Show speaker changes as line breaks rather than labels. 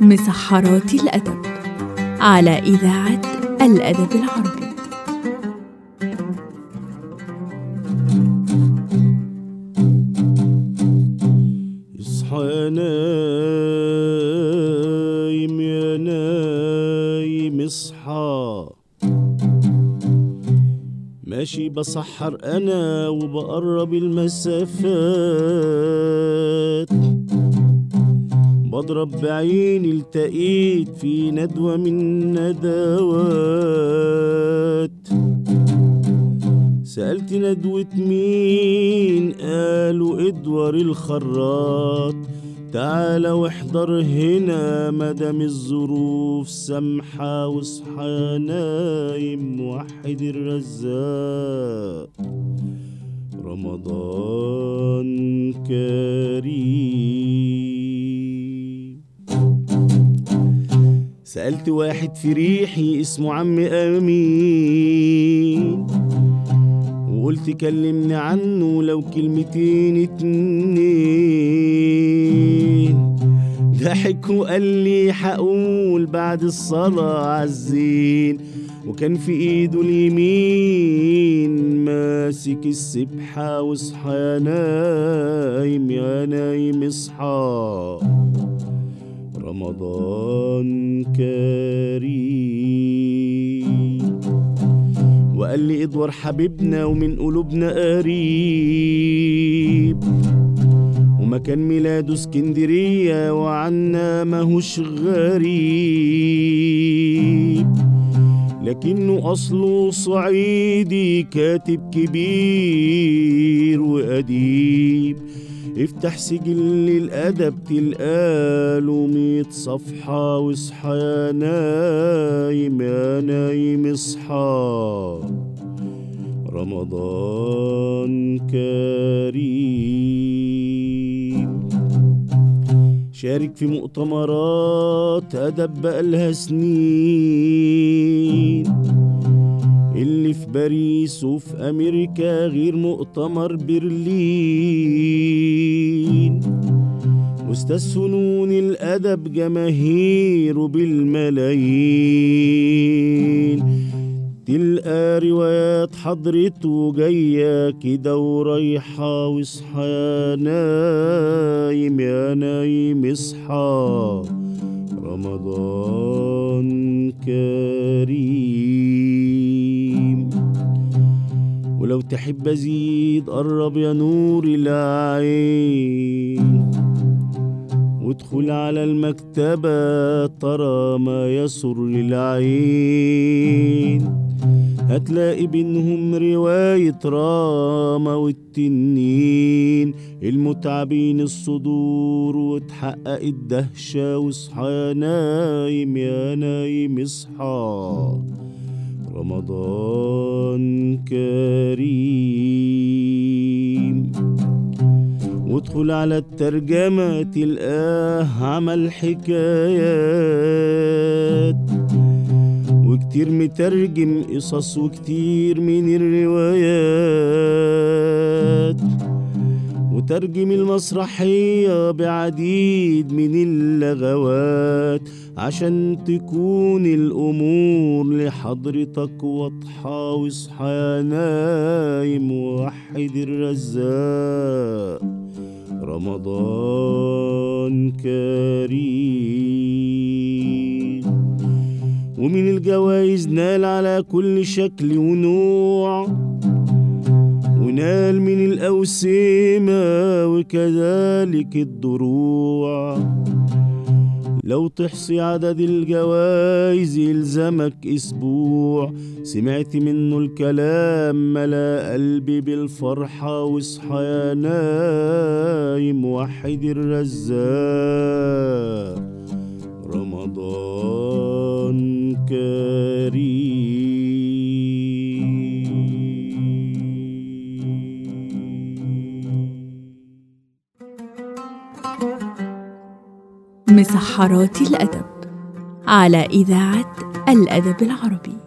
مسحرات الأدب على إذاعة الأدب العربي
اصحى يا نايم يا نايم اصحى ماشي بسحر انا وبقرب المسافات بضرب بعيني التقيت في ندوة من ندوات سألت ندوة مين قالوا ادور الخراط تعال واحضر هنا مدام الظروف سامحة واصحى يا نايم وحد الرزاق رمضان كريم سألت واحد في ريحي اسمه عم أمين وقلت كلمني عنه لو كلمتين اتنين ضحك وقال لي حقول بعد الصلاة عالزين وكان في ايده اليمين ماسك السبحة واصحى يا نايم يا نايم اصحى رمضان كريم وقال لي ادور حبيبنا ومن قلوبنا قريب ومكان ميلاده اسكندرية وعنا ماهوش غريب لكنه أصله صعيدي كاتب كبير وأديب افتح سجل الأدب تلقاله ميت صفحة واصحى يا نايم يا نايم اصحى رمضان كريم شارك في مؤتمرات أدب بقالها سنين اللي في باريس وفي أمريكا غير مؤتمر برلين أستاذ فنون الأدب جماهيره بالملايين تلقى روايات حضرته جاية كده ورايحة واصحى يا نايم يا نايم اصحى رمضان كريم ولو تحب أزيد قرب يا نور العين وادخل على المكتبة ترى ما يسر للعين هتلاقي بينهم رواية راما والتنين المتعبين الصدور وتحقق الدهشة واصحى يا نايم يا نايم اصحى رمضان كريم وادخل على الترجمة تلقاه عمل حكايات وكتير مترجم قصص وكتير من الروايات وترجم المسرحية بعديد من اللغوات عشان تكون الأمور لحضرتك واضحة واصحى يا نايم وحد الرزاق رمضان كريم ومن الجوايز نال على كل شكل ونوع ونال من الأوسمة وكذلك الضروع لو تحصي عدد الجوايز يلزمك أسبوع سمعت منه الكلام ملا قلبي بالفرحة واصحى يا نايم وحد الرزاق رمضان كريم
مسحرات الأدب على إذاعة الأدب العربي